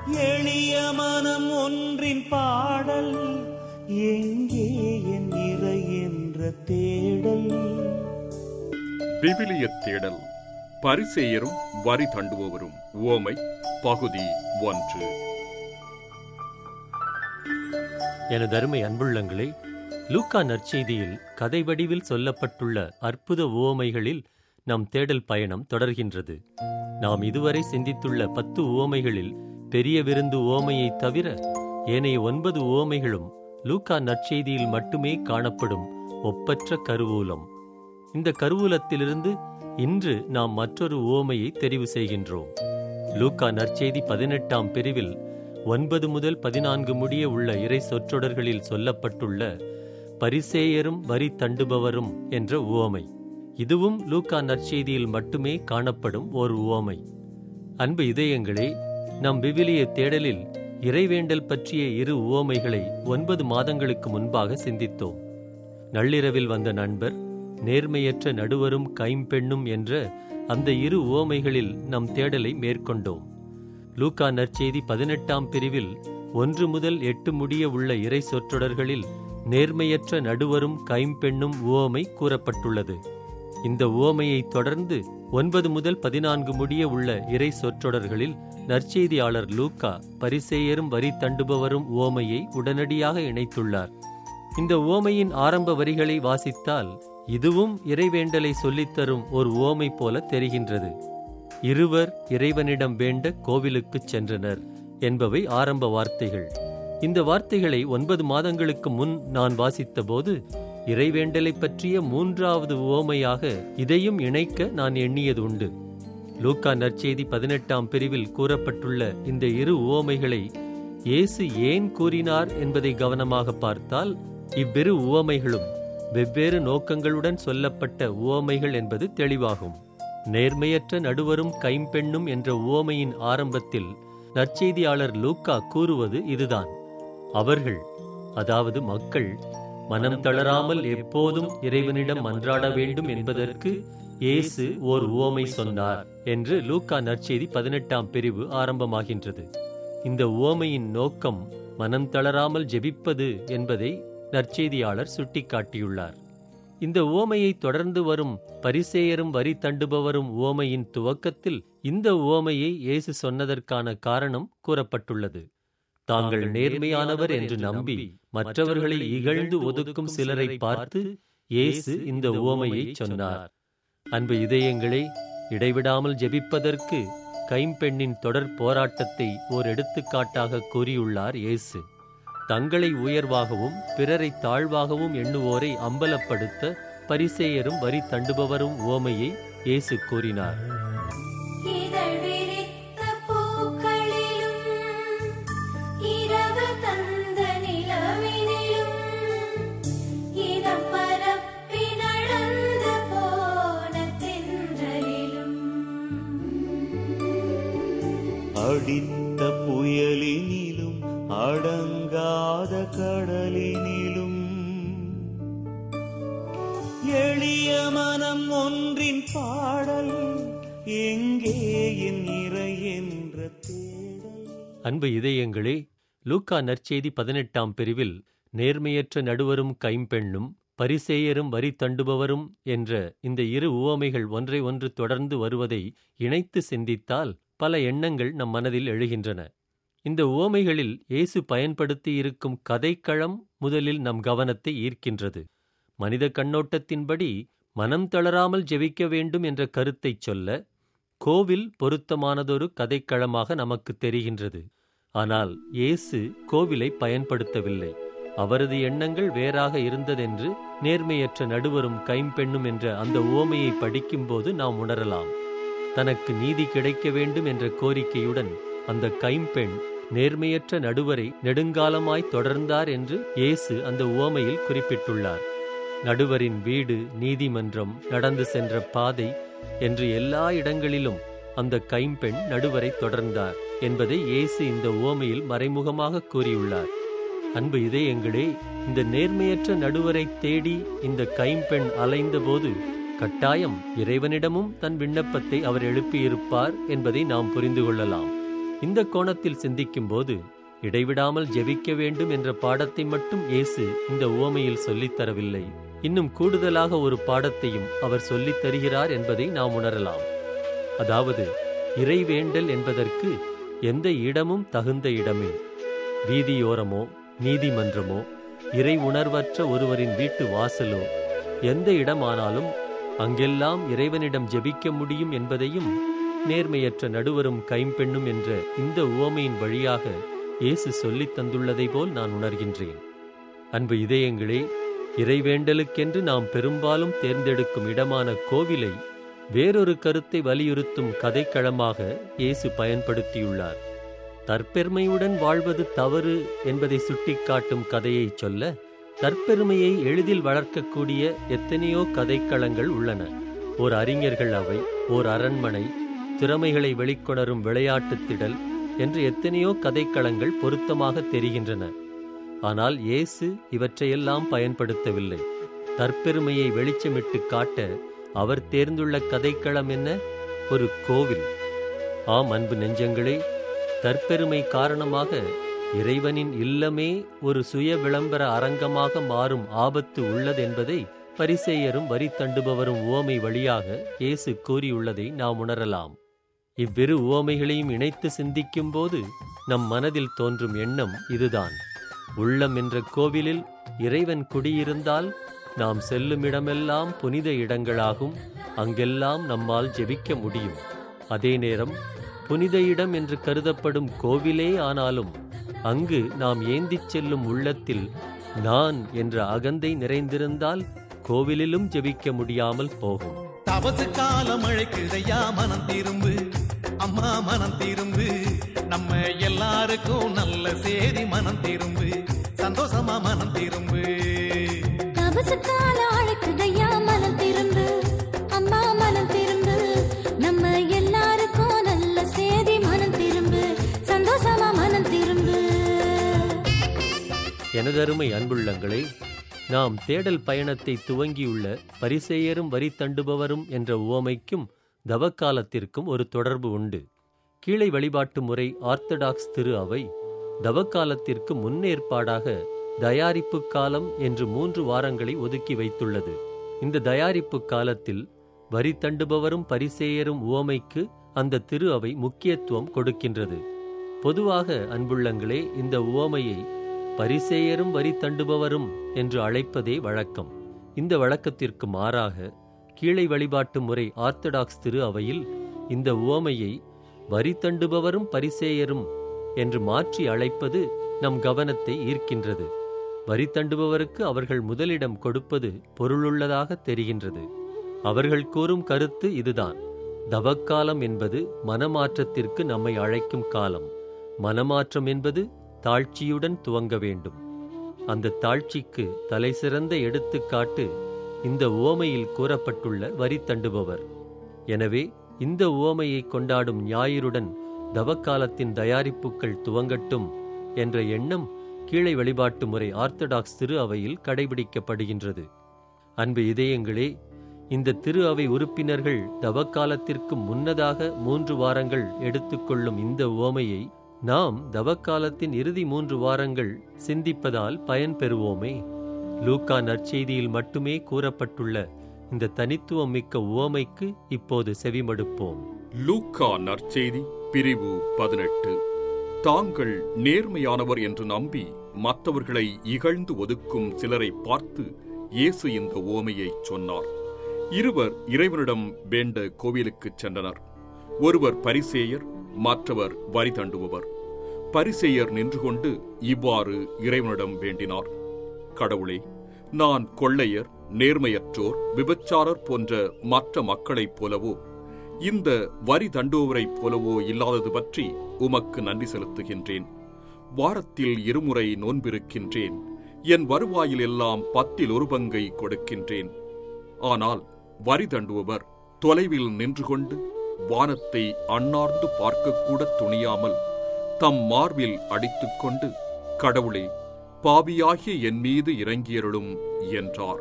எளிய மனம் ஒன்றின் பாடல் எங்கே என் இறை என்ற தேடல் விவிலிய தேடல் பரிசேயரும் வரி தண்டுபவரும் உவமை பகுதி ஒன்று எனது அருமை அன்புள்ளங்களே லூக்கா நற்செய்தியில் கதை வடிவில் சொல்லப்பட்டுள்ள அற்புத உவமைகளில் நம் தேடல் பயணம் தொடர்கின்றது நாம் இதுவரை சிந்தித்துள்ள பத்து உவமைகளில் பெரிய விருந்து உவமையைத் தவிர ஏனைய ஒன்பது உவமைகளும் லூக்கா நற்செய்தியில் மட்டுமே காணப்படும் ஒப்பற்ற கருவூலம் இந்த கருவூலத்திலிருந்து இன்று நாம் மற்றொரு உவமையை தெரிவு செய்கின்றோம் லூக்கா நற்செய்தி பதினெட்டாம் பிரிவில் ஒன்பது முதல் பதினான்கு முடிய உள்ள இறை சொற்றொடர்களில் சொல்லப்பட்டுள்ள பரிசேயரும் வரி தண்டுபவரும் என்ற உவமை இதுவும் லூக்கா நற்செய்தியில் மட்டுமே காணப்படும் ஓர் உவமை அன்பு இதயங்களே நம் விவிலிய தேடலில் இறைவேண்டல் பற்றிய இரு உவமைகளை ஒன்பது மாதங்களுக்கு முன்பாக சிந்தித்தோம் நள்ளிரவில் வந்த நண்பர் நேர்மையற்ற நடுவரும் கைம்பெண்ணும் என்ற அந்த இரு உவமைகளில் நம் தேடலை மேற்கொண்டோம் லூக்கா நற்செய்தி பதினெட்டாம் பிரிவில் ஒன்று முதல் எட்டு முடிய உள்ள இறை சொற்றொடர்களில் நேர்மையற்ற நடுவரும் கைம்பெண்ணும் உவமை கூறப்பட்டுள்ளது இந்த உவமையை தொடர்ந்து ஒன்பது முதல் பதினான்கு முடிய உள்ள இறை சொற்றொடர்களில் நற்செய்தியாளர் லூக்கா பரிசேயரும் வரி தண்டுபவரும் உவமையை உடனடியாக இணைத்துள்ளார் இந்த உவமையின் ஆரம்ப வரிகளை வாசித்தால் இதுவும் இறைவேண்டலை சொல்லித்தரும் ஒரு உவமை போல தெரிகின்றது இருவர் இறைவனிடம் வேண்ட கோவிலுக்குச் சென்றனர் என்பவை ஆரம்ப வார்த்தைகள் இந்த வார்த்தைகளை ஒன்பது மாதங்களுக்கு முன் நான் வாசித்தபோது இறைவேண்டலை பற்றிய மூன்றாவது உவமையாக இதையும் இணைக்க நான் எண்ணியது உண்டு லூக்கா நற்செய்தி பதினெட்டாம் பிரிவில் கூறப்பட்டுள்ள இந்த இரு உவமைகளை இயேசு ஏன் கூறினார் என்பதை கவனமாக பார்த்தால் இவ்விரு உவமைகளும் வெவ்வேறு நோக்கங்களுடன் சொல்லப்பட்ட உவமைகள் என்பது தெளிவாகும் நேர்மையற்ற நடுவரும் கைம்பெண்ணும் என்ற உவமையின் ஆரம்பத்தில் நற்செய்தியாளர் லூக்கா கூறுவது இதுதான் அவர்கள் அதாவது மக்கள் மனம் தளராமல் எப்போதும் இறைவனிடம் மன்றாட வேண்டும் என்பதற்கு இயேசு ஓர் உவமை சொன்னார் என்று லூக்கா நற்செய்தி பதினெட்டாம் பிரிவு ஆரம்பமாகின்றது இந்த உவமையின் நோக்கம் மனம் தளராமல் ஜெபிப்பது என்பதை நற்செய்தியாளர் சுட்டிக்காட்டியுள்ளார் இந்த உவமையை தொடர்ந்து வரும் பரிசேயரும் வரி தண்டுபவரும் உவமையின் துவக்கத்தில் இந்த உவமையை இயேசு சொன்னதற்கான காரணம் கூறப்பட்டுள்ளது தாங்கள் நேர்மையானவர் என்று நம்பி மற்றவர்களை இகழ்ந்து ஒதுக்கும் சிலரை பார்த்து இயேசு இந்த உவமையை சொன்னார் அன்பு இதயங்களே இடைவிடாமல் ஜெபிப்பதற்கு கைம்பெண்ணின் தொடர் போராட்டத்தை ஓர் எடுத்துக்காட்டாக கூறியுள்ளார் இயேசு தங்களை உயர்வாகவும் பிறரை தாழ்வாகவும் எண்ணுவோரை அம்பலப்படுத்த பரிசேயரும் வரி தண்டுபவரும் உவமையை இயேசு கூறினார் இதழ் விரித்த பூக்களிலும் இரவு தந்த நிலவினிலும் இதம் பரப்பி நடந்து போன தென்றலிலும் அடித்த புயலினிலும் அடங்காத கடலினிலும் எளிய மனம் ஒன்றின் பாடல் எங்கே என் இறை என்ற தேடல் அன்பு இதயங்களே லூக்கா நற்செய்தி பதினெட்டாம் பிரிவில் நேர்மையற்ற நடுவரும் கைம்பெண்ணும் பரிசேயரும் வரி தண்டுபவரும் என்ற இந்த இரு உவமைகள் ஒன்றை ஒன்று தொடர்ந்து வருவதை இணைத்து சிந்தித்தால் பல எண்ணங்கள் நம் மனதில் எழுகின்றன இந்த உவமைகளில் இயேசு பயன்படுத்தி இருக்கும் கதைக்களம் முதலில் நம் கவனத்தை ஈர்க்கின்றது மனித கண்ணோட்டத்தின்படி மனம் தளராமல் ஜெபிக்க வேண்டும் என்ற கருத்தைச் சொல்ல கோவில் பொருத்தமானதொரு கதைக்களமாக நமக்கு தெரிகின்றது ஆனால் இயேசு கோவிலை பயன்படுத்தவில்லை அவரது எண்ணங்கள் வேறாக இருந்ததென்று நேர்மையற்ற நடுவரும் கைம்பெண்ணும் என்ற அந்த உவமையை படிக்கும்போது நாம் உணரலாம் தனக்கு நீதி கிடைக்க வேண்டும் என்ற கோரிக்கையுடன் அந்த கைம்பெண் நேர்மையற்ற நடுவரை நெடுங்காலமாய் தொடர்ந்தார் என்று இயேசு அந்த உவமையில் குறிப்பிட்டுள்ளார் நடுவரின் வீடு நீதிமன்றம் நடந்து சென்ற பாதை என்று எல்லா இடங்களிலும் அந்த கைம்பெண் நடுவரை தொடர்ந்தார் என்பதை இயேசு இந்த உவமையில் மறைமுகமாக கூறியுள்ளார் அன்பு இதயங்களே இந்த நேர்மையற்ற நடுவரை தேடி இந்த கைம்பெண் அலைந்தபோது கட்டாயம் இறைவனிடமும் தன் விண்ணப்பத்தை அவர் எழுப்பியிருப்பார் என்பதை நாம் புரிந்து கொள்ளலாம் இந்த கோணத்தில் சிந்திக்கும்போது இடைவிடாமல் ஜெபிக்க வேண்டும் என்ற பாடத்தை மட்டும் இயேசு இந்த உவமையில் சொல்லித் தரவில்லை இன்னும் கூடுதலாக ஒரு பாடத்தையும் அவர் சொல்லித் தருகிறார் என்பதை நாம் உணரலாம் அதாவது இறைவேண்டல் என்பதற்கு எந்த இடமும் தகுந்த இடமே வீதியோரமோ நீதிமன்றமோ இறை உணர்வற்ற ஒருவரின் வீட்டு வாசலோ எந்த இடமானாலும் அங்கெல்லாம் இறைவனிடம் ஜெபிக்க முடியும் என்பதையும் நேர்மையற்ற நடுவரும் கைம்பெண்ணும் என்ற இந்த உவமையின் வழியாக இயேசு சொல்லித் தந்துள்ளதை போல் நான் உணர்கின்றேன் அன்பு இதயங்களே இறைவேண்டலுக்கென்று நாம் பெரும்பாலும் தேர்ந்தெடுக்கும் இடமான கோவிலை வேறொரு கருத்தை வலியுறுத்தும் கதைக்களமாக இயேசு பயன்படுத்தியுள்ளார் தற்பெருமையுடன் வாழ்வது தவறு என்பதை சுட்டிக்காட்டும் கதையைச் சொல்ல தற்பெருமையை எளிதில் வளர்க்கக்கூடிய எத்தனையோ கதைக்களங்கள் உள்ளன ஓர் அறிஞர்கள் அவை ஓர் அரண்மனை திறமைகளை வெளிக்கொணரும் விளையாட்டுத் திடல் என்று எத்தனையோ கதைக்களங்கள் பொருத்தமாக தெரிகின்றன ஆனால் இயேசு இவற்றையெல்லாம் பயன்படுத்தவில்லை தற்பெருமையை வெளிச்சமிட்டு காட்ட அவர் தேர்ந்துள்ள கதைக்களம் என்ன ஒரு கோவில் ஆம் அன்பு நெஞ்சங்களே தற்பெருமை காரணமாக இறைவனின் இல்லமே ஒரு சுய விளம்பர அரங்கமாக மாறும் ஆபத்து உள்ளதென்பதை பரிசேயரும் வரி தண்டுபவரும் உவமை வழியாக இயேசு கூறியுள்ளதை நாம் உணரலாம் இவ்விரு உவமைகளையும் இணைத்து சிந்திக்கும்போது நம் மனதில் தோன்றும் எண்ணம் இதுதான் உள்ளம் என்ற கோவிலில் இறைவன் குடியிருந்தால் நாம் செல்லும் இடமெல்லாம் புனித இடங்களாகும் அங்கெல்லாம் நம்மால் ஜெபிக்க முடியும் அதே நேரம் புனித இடம் என்று கருதப்படும் கோவிலே ஆனாலும் அங்கு நாம் ஏந்திச் செல்லும் உள்ளத்தில் நான் என்ற அகந்தை நிறைந்திருந்தால் கோவிலிலும் ஜெபிக்க முடியாமல் போகும் தபசு காலம் அழைக்குதையா மனம் திரும்பு அம்மா மனம் திரும்பு நம்ம எல்லாருக்கும் நல்ல சேதி மனம் திரும்பு சந்தோஷமா மனம் திரும்பு தபசுக்கால அழைக்குதையா மனம் திரும்பு அம்மா மனம் திரும்பு நம்ம எல்லாருக்கும் நல்ல சேதி மனம் திரும்பு சந்தோஷமா மனம் திரும்பு எனதருமை அன்புள்ளங்களே நாம் தேடல் பயணத்தை துவங்கியுள்ள பரிசேயரும் வரி தண்டுபவரும் என்ற உவமைக்கும் தவக்காலத்திற்கும் ஒரு தொடர்பு உண்டு கீழை வழிபாட்டு முறை ஆர்த்தடாக்ஸ் திரு அவை தவக்காலத்திற்கு முன்னேற்பாடாக தயாரிப்பு காலம் என்று மூன்று வாரங்களை ஒதுக்கி வைத்துள்ளது இந்த தயாரிப்பு காலத்தில் வரி தண்டுபவரும் பரிசேயரும் உவமைக்கு அந்த திரு அவை முக்கியத்துவம் கொடுக்கின்றது பொதுவாக அன்புள்ளங்களே இந்த உவமையை பரிசேயரும் வரி தண்டுபவரும் என்று அழைப்பதே வழக்கம் இந்த வழக்கத்திற்கு மாறாக கீழை வழிபாட்டு முறை ஆர்த்தடாக்ஸ் திரு அவையில் இந்த உவமையை வரி தண்டுபவரும் பரிசேயரும் என்று மாற்றி அழைப்பது நம் கவனத்தை ஈர்க்கின்றது வரி தண்டுபவருக்கு அவர்கள் முதலிடம் கொடுப்பது பொருளுள்ளதாக தெரிகின்றது அவர்கள் கூறும் கருத்து இதுதான் தவக்காலம் என்பது மனமாற்றத்திற்கு நம்மை அழைக்கும் காலம் மனமாற்றம் என்பது தாழ்ச்சியுடன் துவங்க வேண்டும் அந்த தாழ்ச்சிக்கு தலைசிறந்த எடுத்துக்காட்டு இந்த உவமையில் கூறப்பட்டுள்ள வரி தண்டுபவர் எனவே இந்த உவமையை கொண்டாடும் ஞாயிறுடன் தவக்காலத்தின் தயாரிப்புகள் துவங்கட்டும் என்ற எண்ணம் கீழை வழிபாட்டு முறை ஆர்த்தடாக்ஸ் திரு அவையில் கடைபிடிக்கப்படுகின்றது அன்பு இதயங்களே இந்த திரு அவை உறுப்பினர்கள் தவக்காலத்திற்கு முன்னதாக மூன்று வாரங்கள் எடுத்துக்கொள்ளும் இந்த உவமையை நாம் தவக்காலத்தின் இறுதி மூன்று வாரங்கள் சிந்திப்பதால் பயன் பெறுவோமே லூக்கா நற்செய்தியில் மட்டுமே கூறப்பட்டுள்ள இந்த தனித்துவம் மிக்க உவமைக்கு இப்போது செவிமடுப்போம் லூக்கா நற்செய்தி பிரிவு பதினெட்டு தாங்கள் நேர்மையானவர் என்று நம்பி மற்றவர்களை இகழ்ந்து ஒதுக்கும் சிலரை பார்த்து இயேசு இந்த ஓமையைச் சொன்னார் இருவர் இறைவனிடம் வேண்ட கோவிலுக்குச் சென்றனர் ஒருவர் பரிசேயர் மற்றவர் வரி தண்டுபவர் பரிசேயர் நின்று கொண்டு இவ்வாறு இறைவனிடம் வேண்டினார் கடவுளே நான் கொள்ளையர் நேர்மையற்றோர் விபச்சாரர் போன்ற மற்ற மக்களைப் போலவோ இந்த வரி தண்டுபவரைப் போலவோ இல்லாதது பற்றி உமக்கு நன்றி செலுத்துகின்றேன் வாரத்தில் இருமுறை நோன்பிருக்கின்றேன் என் வருவாயில் எல்லாம் பத்தில் ஒரு பங்கை கொடுக்கின்றேன் ஆனால் வரி தண்டுபவர் தொலைவில் நின்று கொண்டு வானத்தை அண்ணார்ந்து பார்க்கக்கூட துணியாமல் தம் மார்பில் அடித்துக்கொண்டு கடவுளே பாவியாகிய என் மீது இறங்கியருளும் என்றார்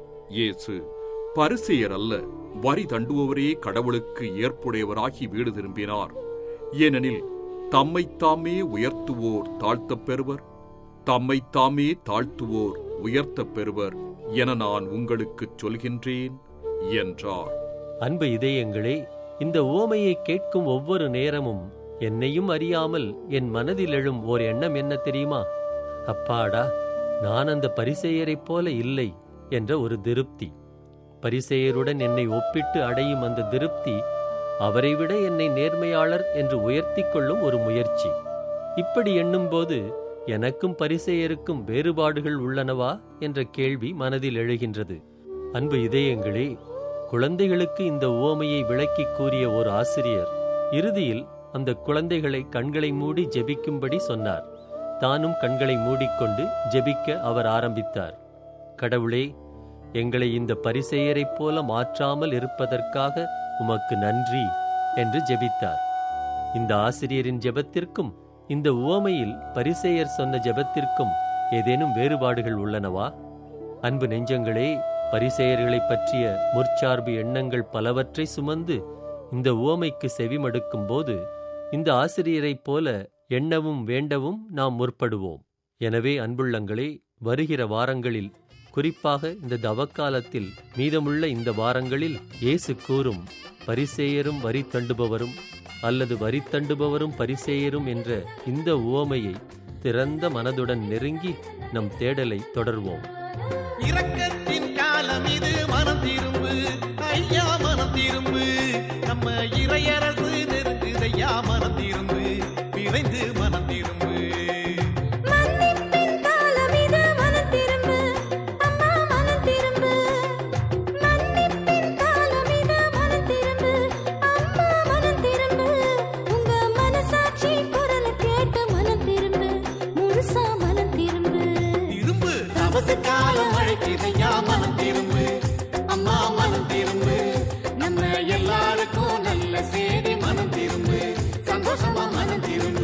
இயேசு பரிசெயர் அல்ல வரி தண்டுபவரே கடவுளுக்கு ஏற்புடையவராகி வீடு திரும்பினார் ஏனெனில் தம்மைத்தாமே உயர்த்துவோர் தாழ்த்தப் பெறுவர் தம்மைத்தாமே தாழ்த்துவோர் உயர்த்தப் பெறுவர் என நான் உங்களுக்குச் சொல்கின்றேன் என்றார் அன்பு இதயங்களே இந்த ஓமையை கேட்கும் ஒவ்வொரு நேரமும் என்னையும் அறியாமல் என் மனதில் எழும் ஓர் எண்ணம் என்ன தெரியுமா அப்பாடா நான் அந்த பரிசேயரைப் போல இல்லை என்ற ஒரு திருப்தி பரிசேயருடன் என்னை ஒப்பிட்டு அடையும் அந்த திருப்தி அவரை விட என்னை நேர்மையாளர் என்று உயர்த்திக் கொள்ளும் ஒரு முயற்சி இப்படி எண்ணும்போது எனக்கும் பரிசேயருக்கும் வேறுபாடுகள் உள்ளனவா என்ற கேள்வி மனதில் எழுகின்றது அன்பு இதயங்களே குழந்தைகளுக்கு இந்த உவமையை விளக்கிக் கூறிய ஒரு ஆசிரியர் இறுதியில் அந்த குழந்தைகளை கண்களை மூடி ஜெபிக்கும்படி சொன்னார் தானும் கண்களை மூடிக்கொண்டு ஜெபிக்க அவர் ஆரம்பித்தார் கடவுளே எங்களை இந்த பரிசெயரைப் போல மாற்றாமல் இருப்பதற்காக உமக்கு நன்றி என்று ஜெபித்தார் இந்த ஆசிரியரின் ஜெபத்திற்கும் இந்த உவமையில் பரிசேயர் சொன்ன ஜெபத்திற்கும் ஏதேனும் வேறுபாடுகள் உள்ளனவா அன்பு நெஞ்சங்களே பரிசேயர்களைப் பற்றிய முற்சார்பு எண்ணங்கள் பலவற்றை சுமந்து இந்த உவமைக்கு செவிமடுக்கும் போது இந்த ஆசிரியரைப் போல எண்ணவும் வேண்டவும் நாம் முற்படுவோம் எனவே அன்புள்ளங்களே வருகிற வாரங்களில் குறிப்பாக இந்த தவக்காலத்தில் மீதமுள்ள இந்த வாரங்களில் இயேசு கூறும் பரிசேயரும் வரி தண்டுபவரும் அல்லது வரி தண்டுபவரும் பரிசேயரும் என்ற இந்த உவமையை திறந்த மனதுடன் நெருங்கி நம் தேடலை தொடர்வோம் இரக்கத்தின் காலம் இது மனம் திரும்பு ஐயா மனம் திரும்பு நம்ம இறையரசு நெருங்குதையா மனம் திரும்பு விரைந்து மனம் திரும்பு மன்னிப்பின் காலம் இது மனம் திரும்பு அம்மா மனம் திரும்பு மன்னிப்பின் காலம் இது மனம் திரும்பு அம்மா மனம் திரும்பு உங்க மனசாட்சி குரல கேட்டு மனம் திரும்பு முழுசா மனம் திரும்பு திரும்பு தவசு காலம் அழைக்குதையா மனம் திரும்பு அம்மா மனம் திரும்பு நம்ம எல்லாருக்கும் நல்ல செய்தி மனம் திரும்பு சந்தோஷமா மனம் திரும்பு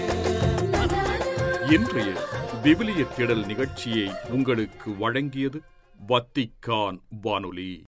இன்றைய விவிலிய தேடல் நிகழ்ச்சியை உங்களுக்கு வழங்கியது வத்திக்கான் வானொலி